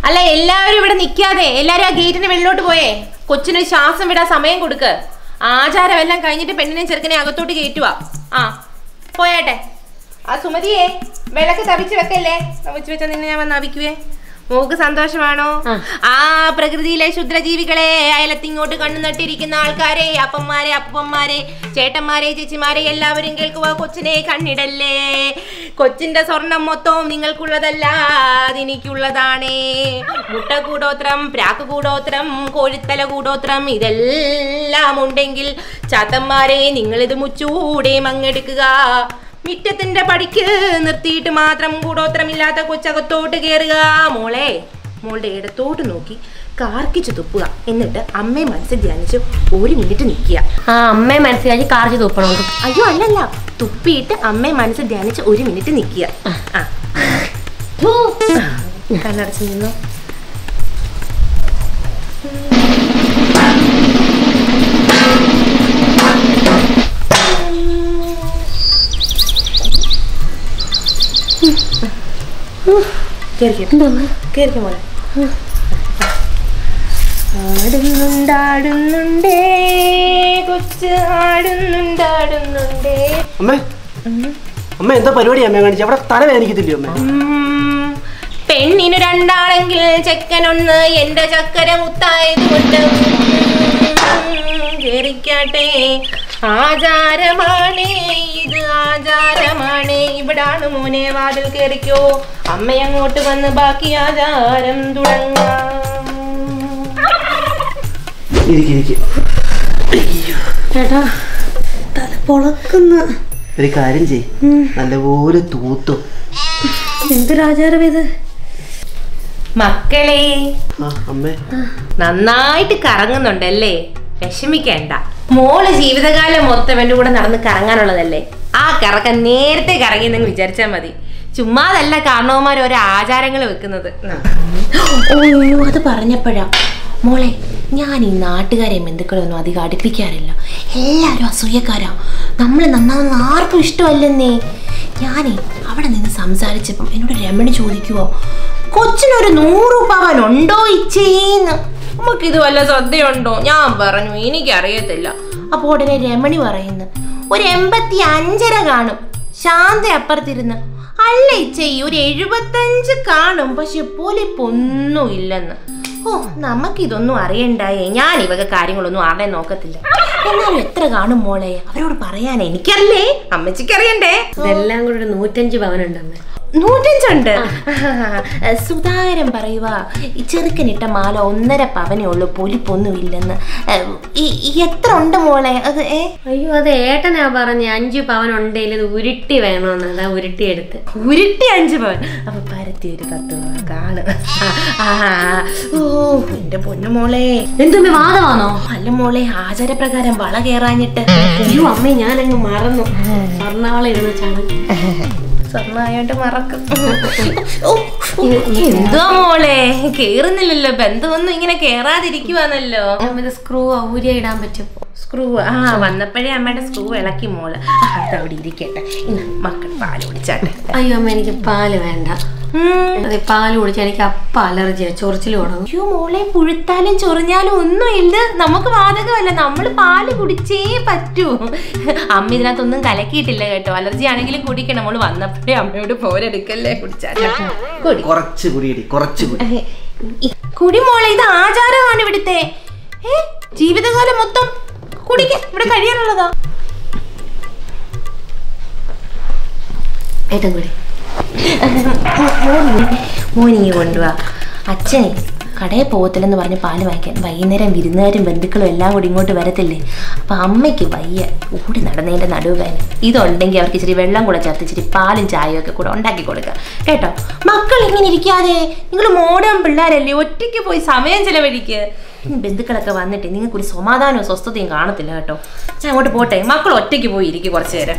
അല്ല എല്ലാവരും ഇവിടെ നിൽക്കാതെ എല്ലാവരും ആ ഗേറ്റിന്റെ വെളിലോട്ട് പോയേ കൊച്ചിന് ശ്വാസം വിടാൻ സമയം കൊടുക്ക് ആചാരം എല്ലാം കഴിഞ്ഞിട്ട് പെണ്ണിനെ ചെറുക്കനെ അകത്തോട്ട് കയറ്റുക ആ പോയാട്ടെ ആ സുമതിയെ വിളക്ക് തവിച്ച് വെക്കല്ലേ തവിച്ച് വെച്ചാൽ നിന്നെ ഞാൻ വന്ന് അവിക്കുവേ മോക്ക് സന്തോഷമാണോ ആ പ്രകൃതിയിലെ ക്ഷുദ്രജീവികളെ അയലത്തിങ്ങോട്ട് കണ്ണു നട്ടിരിക്കുന്ന ആൾക്കാരെ അപ്പന്മാരെ അപ്പന്മാരെ ചേട്ടന്മാരെ ചേച്ചിമാരെ എല്ലാവരും കേൾക്കുക കൊച്ചിനെ കണ്ണിടല്ലേ കൊച്ചിന്റെ സ്വർണം മൊത്തവും നിങ്ങൾക്കുള്ളതല്ല അതെനിക്കുള്ളതാണേ മുട്ട കൂടോത്രം പ്രാക്ക് കൂടോത്രം കോഴിത്തല കൂടോത്രം ഇതെല്ലാം ഉണ്ടെങ്കിൽ ചാത്തന്മാരെ നിങ്ങളിത് മുച്ചൂടെ മങ്ങെടുക്കുക മിറ്റത്തിന്റെ പടിക്ക് നിർത്തിയിട്ട് മാത്രം കൂടോത്രമില്ലാത്ത കൊച്ചകത്തോട്ട് കയറുക മോളെ മോളുടെ ഇടത്തോട്ട് നോക്കി കാർക്കിച്ചു തുപ്പുക എന്നിട്ട് അമ്മയെ മനസ്സിൽ ധ്യാനിച്ച് ഒരു മിനിറ്റ് നിൽക്കുക ആ അമ്മയെ മനസ്സിലാക്കി കാർജ് തൂപ്പണം അയ്യോ അല്ലല്ല തുപ്പിയിട്ട് അമ്മയെ മനസ്സിൽ ധ്യാനിച്ച് ഒരു മിനിറ്റ് നിൽക്കുക ആ കണ്ണടച്ച് നിന്നു കേറിക്കോ കേറിക്കോ മോളെ ആടുന്നുണ്ടാടുന്നുണ്ടേ കൊച്ച് ആടുന്നുണ്ടാടുന്നുണ്ടേ അമ്മേ അമ്മ എന്താ പരിപാടി അമ്മ കാണിച്ചു അവിടെ തല വേദനിക്കത്തില്ലേ അമ്മ ഉം, പെണ്ണിനു രണ്ടാണെങ്കിൽ ചെക്കനൊന്ന് എന്റെ ചക്കര മുത്തായത് കൊണ്ട് കേറിക്കാട്ടെ ആചാരമാണേ ഇത് ആചാരമാണേ ഇവിടാണ് മോനെ വാതിൽ കേറിക്കോ അമ്മ അങ്ങോട്ട് വന്ന് ബാക്കി ആചാരം തുടങ്ങാം ഇരിക്ക് ഇരിക്ക് ചേട്ടാ തല പൊളക്കുന്നു ഒരു കാര്യം ചെയ് നല്ലപോലെ തൂത്തോ എന്തൊരാചാരം ഇത് മക്കളെ ആ അമ്മേ നന്നായിട്ട് കറങ്ങുന്നുണ്ടല്ലേ വിഷമിക്കണ്ട മോള് ജീവിതകാലം മൊത്തം എൻ്റെ കൂടെ നടന്ന് കറങ്ങാനുള്ളതല്ലേ ആ കറക്കം നേരത്തെ കറങ്ങിയെന്ന് വിചാരിച്ചാൽ മതി ചുമ്മാതല്ല കാരണവന്മാർ ഓരോ ആചാരങ്ങൾ വെക്കുന്നത് ഓ അത് പറഞ്ഞപ്പോഴാ മോളെ ഞാൻ ഈ നാട്ടുകാരെ ബന്ധുക്കളെ ഒന്നും അധികം അടുപ്പിക്കാറില്ല എല്ലാവരും അസൂയക്കാരാ നമ്മൾ നന്നാവുന്ന ആർക്കും ഇഷ്ടമല്ലെന്നേ ഞാനേ അവിടെ നിന്ന് സംസാരിച്ചപ്പം എന്നോട് രമണി ചോദിക്കുവോ കൊച്ചിനൊരു നൂറ് പവൻ ഉണ്ടോ ഇച്ചേന്ന് നമുക്കിത് വല്ല ശ്രദ്ധയുണ്ടോ ഞാൻ പറഞ്ഞു എനിക്കറിയത്തില്ല അപ്പോൾ ഉടനെ രമണി പറയുന്നു ഒരു എൺപത്തി അഞ്ചര കാണും ശാന്ത അപ്പുറത്തിരുന്ന് അല്ല ഇച്ചേ ഒരു എഴുപത്തഞ്ച് കാണും പക്ഷെ പൊലിപ്പൊന്നും ഇല്ലെന്ന് ഓ നമുക്കിതൊന്നും അറിയണ്ടായേ ഞാൻ ഇവക കാര്യങ്ങളൊന്നും ആരുടെ നോക്കത്തില്ല എന്നാലും എത്ര കാണും മോളെ അവരോട് പറയാൻ എനിക്കറിയേ അമ്മച്ചിക്ക് അറിയണ്ടേ ഇതെല്ലാം കൂടെ ഒരു നൂറ്റഞ്ച് പവനുണ്ട് അമ്മ നൂറ്റഞ്ചുണ്ട് സുധാകരൻ പറയുക ഈ ചെറുക്കനിട്ട മാല ഒന്നര പവനേ ഉള്ളൂ പൊലിപ്പൊന്നുമില്ലെന്ന് ഏഹ്, ഈ- ഈ എത്ര ഉണ്ട് മോളെ അത് ഏ അയ്യോ അത് ഏട്ടനാ പറഞ്ഞ അഞ്ച് പവൻ ഉണ്ടെങ്കിൽ ഇത് ഉരുട്ടി വേണമെന്ന് അതാ ഉരുട്ടി എടുത്ത് ഉരുട്ടി അഞ്ച് പവൻ അപ്പൊ പരത്തി ഒരു പത്ത് പവൻ കാണും ആ, ഓ എന്റെ പൊന്നു മോളെ എന്തുമ്മ വാദമാണോ അല്ല മോളെ ആചാരപ്രകാരം വള കേറാഞ്ഞിട്ട് അയ്യോ അമ്മേ ഞാനങ്ങ് മറന്നു സ്വർണ്ണാളെ ഇരുന്ന് ചാണകം സ്വർണ്ണമായോണ്ട് മറക്കും ഓ, ഓ, എന്തുവാ മോളെ കേറുന്നില്ലല്ലോ ബന്ധമൊന്നും ഇങ്ങനെ കേറാതിരിക്കുവാന്നല്ലോ അമ്മ ഇത് സ്ക്രൂ ഊരിയ ഇടാൻ പറ്റും സ്ക്രൂ ആ വന്നപ്പോഴേ അമ്മയുടെ സ്ക്രൂ ഇളക്കി മോള് ആ, അതവിടെ ഇരിക്കട്ടെ ഇന്ന് മക്കൾ പാല് കുടിച്ചാട്ടെ അയ്യോ അമ്മ എനിക്ക് പാല് വേണ്ട ഉം. അതെ പാല് കുടിച്ചാൽ എനിക്ക് അപ്പ അലർജിയാ ചൊറിച്ചിൽ തുടങ്ങും അയ്യോ മോളെ പുഴുത്താലും ചൊറിഞ്ഞാലും ഒന്നുമില്ല നമുക്ക് വാതകമല്ല നമ്മൾ പാല് കുടിച്ചേ പറ്റൂ അമ്മ ഇതിനകത്തൊന്നും കലക്കിയിട്ടില്ല കേട്ടോ അലർജി ആണെങ്കിലും കുടിക്കണം മോള് വന്നപ്പോഴേ അമ്മയോട് പോരെടുക്കല്ലേ കുടിച്ചാട്ടെ കുടി കുറച്ച് കുടിയടി കുറച്ച് കുടി ഈ കുടി മോളെ ഇത് ആചാരമാണ് ഇവിടുത്തെ ഏ ജീവിതകാലം മൊത്തം കുടിക്ക ഇവിടെ കഴിയാനുള്ളതാ ഏട്ടൻ കൂടി മോനിങ്ങി കൊണ്ടുവാ അച്ഛനെ കടയിൽ പോകത്തില്ലെന്ന് പറഞ്ഞ് പാല് വാങ്ങിക്കാൻ വൈകുന്നേരം വിരുന്നുകാരും ബന്ധുക്കളും എല്ലാം കൂടി ഇങ്ങോട്ട് വരത്തില്ലേ അപ്പം അമ്മയ്ക്ക് വയ്യ ഓടി നടന്നതിൻ്റെ നടുവേന ഇതുണ്ടെങ്കിൽ അവർക്ക് ഇച്ചിരി വെള്ളം കൂടെ ചേർത്ത് ഇച്ചിരി പാലും ചായയും ഒക്കെ കൂടെ ഉണ്ടാക്കി കൊടുക്കുക കേട്ടോ മക്കൾ ഇങ്ങനെ ഇരിക്കാതെ നിങ്ങൾ മോഡേൺ പിള്ളേരല്ലേ ഒറ്റയ്ക്ക് പോയി സമയം ചെലവഴിക്ക് ഇനി ബന്ധുക്കളൊക്കെ വന്നിട്ട് നിങ്ങൾക്ക് ഒരു സമാധാനവും സ്വസ്ഥതയും കാണത്തില്ല കേട്ടോ ഞാൻ അങ്ങോട്ട് പോട്ടെ മക്കൾ ഒറ്റയ്ക്ക് പോയി ഇരിക്കും കുറച്ച് നേരം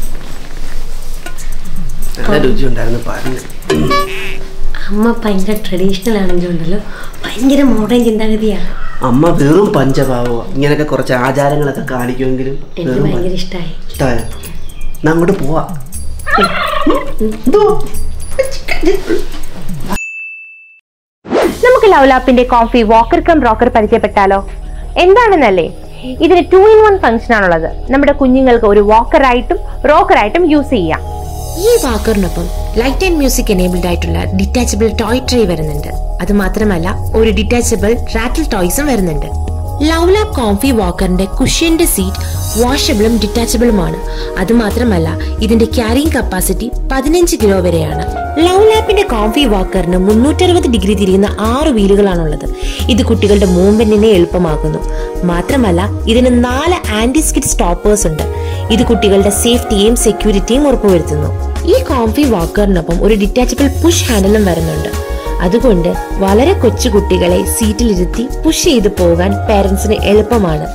നല്ല രുചി ഉണ്ടായിരുന്നു പാലിന് അമ്മ ഭയങ്കര ട്രഡീഷണൽ ആണെങ്കിലും ഉണ്ടല്ലോ ഭയങ്കര മോഡേൺ ചിന്താഗതിയാണ് അമ്മ വെറും പഞ്ചഭാവോ ഇങ്ങനൊക്കെ കുറച്ച് ആചാരങ്ങളൊക്കെ കാണിക്കുമെങ്കിലും എനിക്ക് വെറും ഭയങ്കര ഇഷ്ടമായി ഇഷ്ടമായ എന്നാ അങ്ങോട്ട് പോവാ എന്തോ നമുക്ക് ലവ്ലാപ്പിന്റെ കോഫി വാക്കർ കം റോക്കർ പരിചയപ്പെട്ടാലോ എന്താണെന്നല്ലേ ഇതിന് ടു ഇൻ വൺ ഫംഗ്ഷൻ ആണുള്ളത് നമ്മുടെ കുഞ്ഞുങ്ങൾക്ക് ഒരു വാക്കറായിട്ടും റോക്കറായിട്ടും യൂസ് ചെയ്യാം ഈ വാക്കറിനൊപ്പം ലൈറ്റ് ആൻഡ് മ്യൂസിക് എനേബിൾഡ് ആയിട്ടുള്ള ഡിറ്റാച്ചബിൾ ടോയ് ട്രേ വരുന്നുണ്ട് അത് മാത്രമല്ല ഒരു ഡിറ്റാച്ചബിൾ റാറ്റിൽ ടോയ്സും വരുന്നുണ്ട് ലൗല കോംഫി വാക്കറിന്റെ കുഷ്യന്റെ സീറ്റ് വാഷബിളും ഡിറ്റാച്ചബിളുമാണ് അത് മാത്രമല്ല ഇതിന്റെ ക്യാരിങ് കപ്പാസിറ്റി പതിനഞ്ച് കിലോ വരെയാണ് ലൗലാപ്പിന്റെ കോംഫി വാക്കറിന് മുന്നൂറ്ററുപത് ഡിഗ്രി തിരിയുന്ന ആറ് വീലുകളാണുള്ളത് ഇത് കുട്ടികളുടെ മൂവ്മെന്റിനെ എളുപ്പമാക്കുന്നു മാത്രമല്ല ഇതിന് നാല് ആന്റി സ്കിഡ് സ്റ്റോപ്പേഴ്സ് ഉണ്ട് ഇത് കുട്ടികളുടെ സേഫ്റ്റിയെയും സെക്യൂരിറ്റിയും ഉറപ്പുവരുത്തുന്നു ഈ കോംഫി വാക്കറിനൊപ്പം ഒരു ഡിറ്റാച്ചബിൾ പുഷ് ഹാൻഡിലും വരുന്നുണ്ട് അതുകൊണ്ട് വളരെ കൊച്ചു കുട്ടികളെ സീറ്റിലിരുത്തി പുഷ് ചെയ്ത് പോകാൻ പാരന്റ്സിന് എളുപ്പമാണ്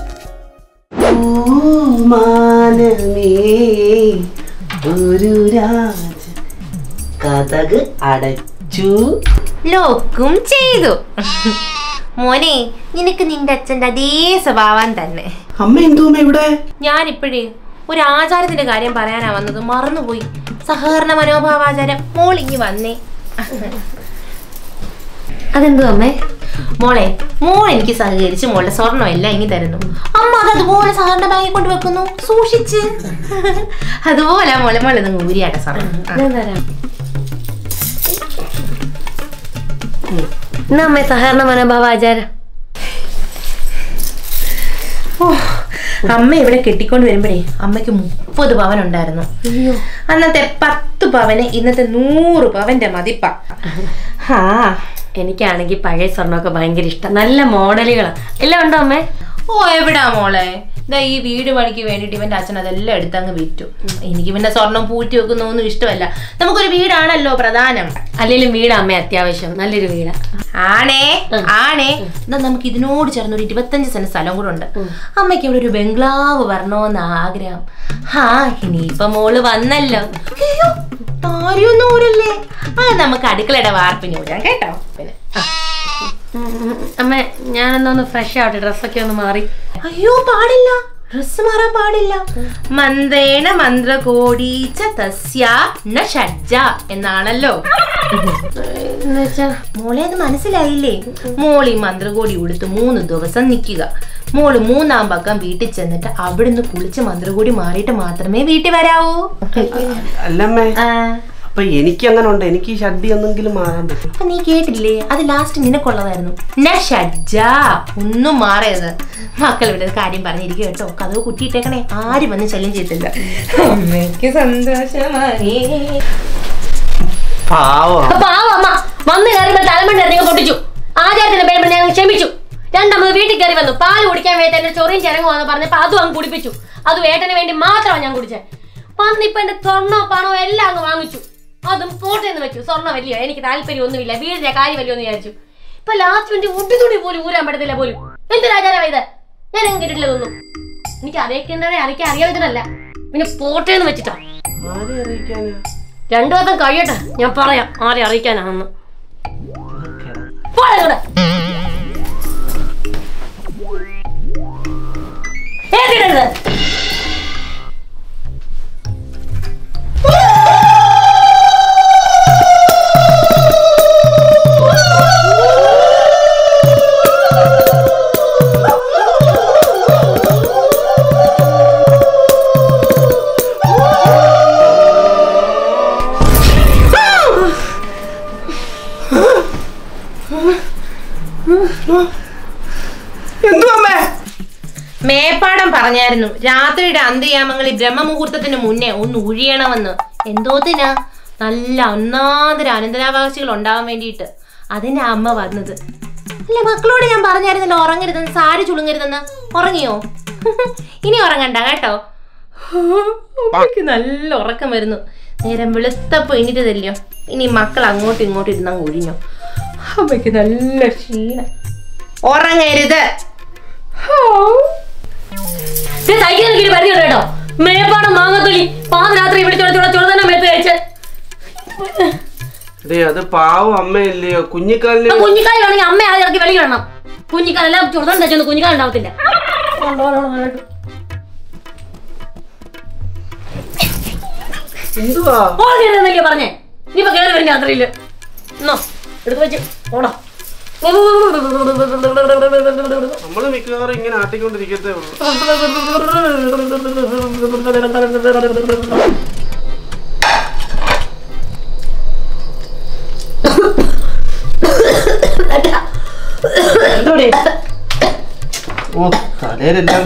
മാനമേ ഒരു രാജ കഥക് അടച്ചു ലോക്കും ചെയ്തു മോനെ നിനക്ക് നിന്റെ അച്ഛന്റെ അതേ സ്വഭാവം തന്നെ അമ്മ എന്തുമ്മ ഇവിടെ ഞാനിപ്പോഴേ ഒരു ആചാരത്തിന്റെ കാര്യം പറയാനാ വന്നത് മറന്നുപോയി സഹകരണ മനോഭാവാചാരം മോളിങ്ങി വന്നേ അതെന്തോ അമ്മേ മോളെ മോൾ എനിക്ക് സഹകരിച്ച് മോളുടെ സ്വർണ്ണം എല്ലാം ഇങ്ങി തരുന്നു അമ്മ അത് അതുപോലെ സഹകരണ ബാങ്കിൽ കൊണ്ട് വെക്കുന്നു സൂക്ഷിച്ച് അതുപോലെ മോളെ മോളെ നിങ്ങൾ ഊരിയാട്ടെ സ്വർണ്ണം ആ. ഞാൻ തരാം എന്നാ അമ്മേ സഹകരണ മനോഭാവ ആചാരം ഓ, അമ്മ ഇവിടെ കെട്ടിക്കൊണ്ട് വരുമ്പോഴേ അമ്മയ്ക്ക് മുപ്പത് പവൻ ഉണ്ടായിരുന്നു അന്നത്തെ പത്ത് പവന് ഇന്നത്തെ നൂറ് പവന്റെ മതിപ്പ ആ എനിക്കാണെങ്കിൽ പഴയ സ്വർണ്ണമൊക്കെ ഭയങ്കര ഇഷ്ടം നല്ല മോഡലുകളാണ് എല്ലാം ഉണ്ടോ അമ്മേ ഓ എവിടാ മോളെ ഇതാ ഈ വീട് പണിക്ക് വേണ്ടിട്ട് ഇവന്റെ അച്ഛൻ അതെല്ലാം എടുത്തങ്ങ് വിറ്റു എനിക്ക് പിന്നെ സ്വർണം പൂറ്റി വെക്കുന്നൊന്നും ഇഷ്ടമല്ല നമുക്കൊരു വീടാണല്ലോ പ്രധാനം അല്ലെങ്കിലും വീടാ അമ്മ അത്യാവശ്യം നല്ലൊരു വീടാ ആണേ ആണേ എന്നാ നമുക്ക് ഇതിനോട് ചേർന്ന് ഒരു ഇരുപത്തഞ്ച് സെന്റ് സ്ഥലം കൂടെ ഉണ്ട് അമ്മയ്ക്ക് ഇവിടെ ഒരു ബംഗ്ലാവ് വരണോന്ന് ആഗ്രഹം ഹാ ഇനിയിപ്പൊ മോള് വന്നല്ലോ അയ്യോ താരിയൊന്നും ഊരല്ലേ ആ നമുക്ക് അടുക്കളയുടെ വാർപ്പിന് ഊരാം കേട്ടോ പിന്നെ ആ. അമ്മ ഞാനെന്നൊന്ന് ഫ്രഷ് ആവട്ടെ ഡ്രസ്സൊക്കെ ഒന്ന് മാറി അയ്യോ പാടില്ല ഡ്രസ് മാറാൻ പാടില്ല മന്ത്രേണ മന്ത്രകോടീച്ച തസ്യ ന ഷഡ്ജ എന്നാണല്ലോ എന്ന് വെച്ചാ മോളെ അത് മനസ്സിലായില്ലേ മോളി മന്ത്രകോടി ഉടുത്ത് മൂന്ന് ദിവസം നിൽക്കുക മോള് മൂന്നാം പക്കം വീട്ടിൽ ചെന്നിട്ട് അവിടുന്ന് കുളിച്ച് മന്ത്രകോടി മാറിയിട്ട് മാത്രമേ വീട്ടിൽ വരാവൂ അല്ലമ്മേ ആ, അപ്പൊ എനിക്ക് അങ്ങനെ ഉണ്ട് എനിക്ക് ഈ ഷഡ്ഡി ഒന്നെങ്കിലും മാറാൻ പറ്റും അപ്പൊ നീ കേട്ടില്ലേ അത് ലാസ്റ്റ് നിനക്കുള്ളതായിരുന്നു ന ഷഡ്ജ ഒന്നും മാറരുത് മക്കൾ ഇവിടെ കാര്യം പറഞ്ഞിരിക്കും കേട്ടോ കഥവ് കുട്ടിയിട്ടേക്കണേ ആരും വന്ന് ശല്യം ചെയ്തില്ല അമ്മയ്ക്ക് സന്തോഷമായി പാവം അപ്പൊ ആ അമ്മ വന്ന് കയറുമ്പോ തലമണ്ട നിങ്ങൾ പൊട്ടിച്ചു ആചാരത്തിന്റെ പേര് ഞാൻ ക്ഷമിച്ചു രണ്ടാമത് വീട്ടിൽ കയറി വന്നു പാല് കുടിക്കാൻ വേണ്ടി എന്റെ ചൊറിയും ചിരങ്ങുവാന്ന് പറഞ്ഞപ്പോ അതും അങ്ങ് കുടിപ്പിച്ചു അതും ഏട്ടന് വേണ്ടി മാത്രമാണ് ഞാൻ കുടിച്ചത് വന്നിപ്പോ എന്റെ സ്വർണ്ണോ പണോ എല്ലാം അങ്ങ് വാങ്ങിച്ചു അതും കോട്ടയെന്ന് വെച്ചു സ്വർണ്ണം വലിയ എനിക്ക് താല്പര്യം ഒന്നുമില്ല വീടിന്റെ കാര്യം വലിയ എന്ന് വിചാരിച്ചു ഇപ്പൊ ലാസ്റ്റ് മിനിറ്റ് മുട്ടിത്തുണി പോലും ഊരാൻ പറ്റത്തില്ല പോലും എന്തൊരു ആചാരം ഇത് ഞാൻ എങ്ങനെ കേട്ടിട്ടില്ല ഇതൊന്നും എനിക്ക് അറിയിക്കേണ്ടവരെ അറിയിക്കാൻ അറിയാവുന്നതല്ല പിന്നെ പോട്ടേന്ന് വെച്ചിട്ടാ ആരെ അറിയിക്കാനാ രണ്ടു ദിവസം കഴിയട്ടെ ഞാൻ പറയാം ആരെ അറിയിക്കാനാണെന്ന് അതൊക്കെ. പോടാ ഇങ്ങോട്ട്. ഏത്തിടരുത്. എന്തുവാ അമ്മേ മേപ്പാടം പറഞ്ഞായിരുന്നു രാത്രിയുടെ അന്ത്യയാമങ്ങളിൽ ബ്രഹ്മമുഹൂർത്തത്തിന് മുന്നേ ഒന്ന് ഒഴിയണമെന്ന് എന്തോത്തിനാ നല്ല ഒന്നാന്തര അനന്തരാവകാശികൾ ഉണ്ടാവാൻ വേണ്ടിയിട്ട് അതിനാ അമ്മ വന്നത് അല്ല മക്കളോട് ഞാൻ പറഞ്ഞായിരുന്നല്ലോ ഉറങ്ങരുതെന്ന് സാരി ചുളുങ്ങരുതെന്ന് ഉറങ്ങിയോ ഇനി ഉറങ്ങണ്ട കേട്ടോ അമ്മയ്ക്ക് നല്ല ഉറക്കം വരുന്നു നേരം വെളുത്തപ്പോ എണീറ്റതല്ലയോ ഇനി മക്കൾ അങ്ങോട്ടും ഇങ്ങോട്ടും ഇരുന്നങ്ങ് ഒഴിഞ്ഞോ അമ്മയ്ക്ക് നല്ല ക്ഷീണം ഉറങ്ങരുത് ദേ സഹിക്കാൻ എനിക്ക് പരിധിയുണ്ട് കേട്ടോ മേപ്പാടം മാങ്ങത്തൊലി പാതിരാത്രി ഇവിടെ ചുട ചുട ചുട തന്നെ മേത്ത് കഴിച്ച് ഡേ അത് പാവം അമ്മയല്ലയോ കുഞ്ഞിക്കാലിന് ആ കുഞ്ഞിക്കാൽ വേണമെങ്കിൽ അമ്മ ആദ്യം ഇറക്കി വെളി കിടണം കുഞ്ഞിക്കാലെല്ലാം ചുടം വെച്ചൊന്നും കുഞ്ഞിക്കാൽ ഉണ്ടാവത്തില്ല എന്തുവാ ഓടിയെന്നല്ലേ പറഞ്ഞേ ഇനിയിപ്പോ കയറി വരും രാത്രിയില് എന്നോ എടുത്ത് വെച്ച് ഓടാ നമ്മള് മിക്കവാറും ഇങ്ങനെ ആട്ടിക്കൊണ്ടിരിക്കത്തേ ഉള്ളൂ എന്തോടെ ഓ തലയിലെല്ലാം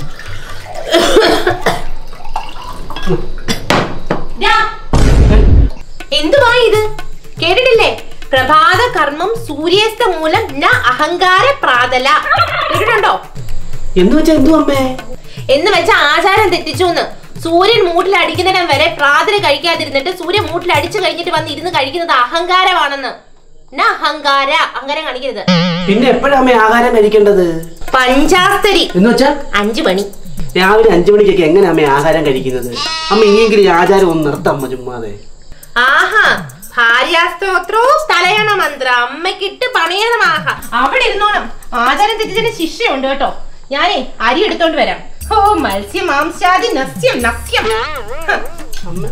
ദാ, എന്തുവാ ഇത് കേട്ടിട്ടില്ലേ പ്രഭാത കർമ്മം സൂര്യാസ്ത മൂലം ന അഹങ്കാര പ്രാതല കേട്ടിട്ടുണ്ടോ എന്ന് വെച്ചാ എന്തു അമ്മേ എന്ന് വെച്ച ആചാരം തെറ്റിച്ചു എന്ന് സൂര്യൻ മൂട്ടിൽ അടിക്കുന്നിടം വരെ പ്രാതല കഴിക്കാതിരുന്നിട്ട് സൂര്യൻ മൂട്ടിൽ അടിച്ചു കഴിഞ്ഞിട്ട് വന്ന് ഇരുന്ന് കഴിക്കുന്നത് അഹങ്കാരമാണെന്ന് ന അഹങ്കാര അഹങ്കാരം കാണിക്കരുത് പിന്നെ എപ്പോഴാ അമ്മേ ആഹാരം കഴിക്കേണ്ടത് പഞ്ചാസ്തരി എന്ന് വെച്ചാ അഞ്ചു മണി രാവിലെ അഞ്ചു മണിക്കൊക്കെ എങ്ങനെ അമ്മ ആഹാരം കഴിക്കുന്നത് അമ്മ ഇനിയെങ്കിലും ഈ ആചാരം ഒന്ന് നിർത്താം അമ്മ ചുമ്മാതെ ആഹാ ഭാര്യാസ്തോത്രോ തലയണ മന്ത്ര അമ്മക്കിട്ട് പണിയണം ആഹാ അവിടെ ഇരുന്നോണം ആചാരം തെറ്റിച്ചതിന് ശിക്ഷയുണ്ട് കേട്ടോ ഞാനേ അരി എടുത്തോണ്ട് വരാം ഓ മത്സ്യം മാംസാദി നസ്യം നസ്യം ഹ. അമ്മ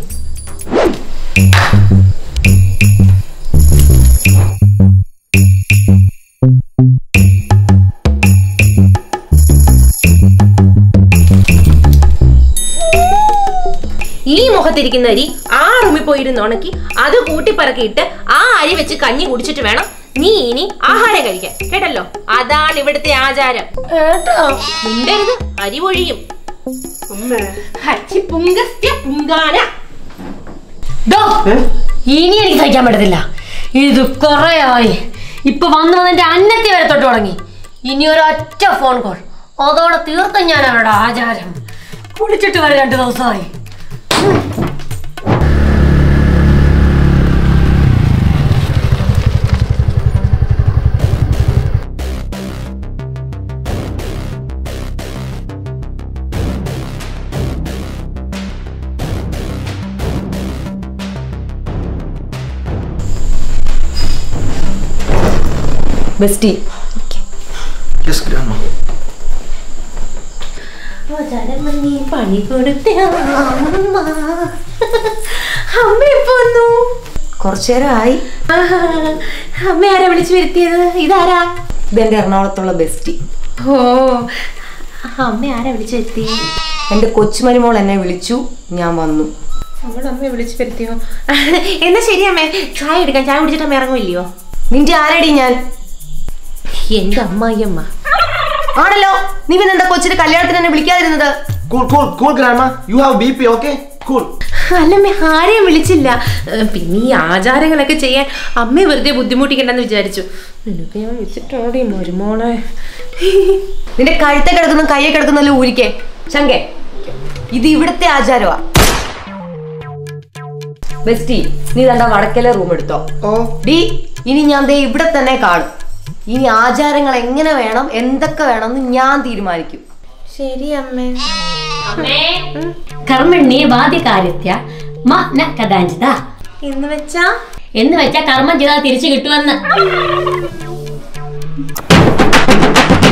ഈ മുഖത്തിരിക്കുന്ന അരി ആ റൂമിൽ പോയിരുന്ന് ഉണക്കി അത് കൂട്ടിപ്പറക്കിയിട്ട് ആ അരി വെച്ച് കഞ്ഞി കുടിച്ചിട്ട് വേണം നീ ഇനി ആഹാരം കഴിക്കാൻ കേട്ടല്ലോ അതാണ് ഇവിടുത്തെ ആചാരം ഏട്ടോ മിണ്ടരുത് അരി ഒഴിയും അമ്മേ ഹച്ചി പുങ്കസ്ത്യ പുങ്കാന ദോ, ഏ? ഇനി എനിക്ക് സഹിക്കാൻ പറ്റത്തില്ല ഇത് കൊറേ ആയി ഇപ്പൊ വന്നു വന്നെന്റെ അന്നത്തെ വരെ തൊട്ട് തുടങ്ങി ഇനി ഒരൊറ്റ ഫോൺ കോൾ അതോടെ തീർക്കും ഞാൻ അവരുടെ ആചാരം കുളിച്ചിട്ട് വരെ രണ്ടു ദിവസമായി ബെസ്റ്റി യെസ് ഗ്രാമ നീ പണി കൊടുത്ത അമ്മ അമ്മ എപ്പോ വന്നു കുറച്ചു നേരമായി ആഹാ, അമ്മ ആരാ വിളിച്ചു വരുത്തിയത് ഇതാരാ ഇതെന്റെ എറണാകുളത്തുള്ള ബെസ്റ്റി ഓ അമ്മ ആരാ വിളിച്ചു വരുത്തി എന്റെ കൊച്ചുമരുമോൾ എന്നെ വിളിച്ചു ഞാൻ വന്നു അവൾ അമ്മയെ വിളിച്ചു വരുത്തിയോ എന്നാ ശരി അമ്മേ ചായ എടുക്കാം ചായ കുടിച്ചിട്ട് അമ്മ ഇറങ്ങുമില്ലയോ നിന്റെ ആരടി ഞാൻ എന്റെ അമ്മായിയമ്മ ആണല്ലോ നീ പിന്നെ എന്താ കൊച്ചിന്റെ കല്യാണത്തിന് എന്നെ വിളിക്കാതിരുന്നത് Cool, cool, cool, Grandma. You have BP, okay? Cool. അല്ലമ്മേ ആരെയും വിളിച്ചില്ല ഏ, പിന്നെ ഈ ആചാരങ്ങളൊക്കെ ചെയ്യാൻ അമ്മയെ വെറുതെ ബുദ്ധിമുട്ടിക്കണ്ടെന്ന് വിചാരിച്ചു നിനക്ക് ഞാൻ വിളിച്ചിട്ടോടി മരുമോളെ നിന്റെ കഴുത്തെ കിടക്കുന്ന കയ്യെ കിടക്കുന്നല്ലോ ഊരിക്കേ ശങ്കേ ഇത് ഇവിടുത്തെ ആചാരമാ ബെസ്റ്റി നീ തന്റെ വടക്കലെ റൂം എടുത്തോ Oh. ഡി ഇനി ഞാൻ ദേ ഇവിടെ തന്നെ കാണും ഇനി ആചാരങ്ങൾ എങ്ങനെ വേണം എന്തൊക്കെ വേണം എന്ന് ഞാൻ തീരുമാനിക്കും ശരി അമ്മേ അമ്മേ കർമ്മണ്യെ ബാധ്യകാര്യത്യ മ ന കഥാഞ്ചിത എന്ന് വെച്ചാ എന്ന് വെച്ചാൽ കർമ്മം ചെയ്താൽ തിരിച്ചു കിട്ടുമെന്ന്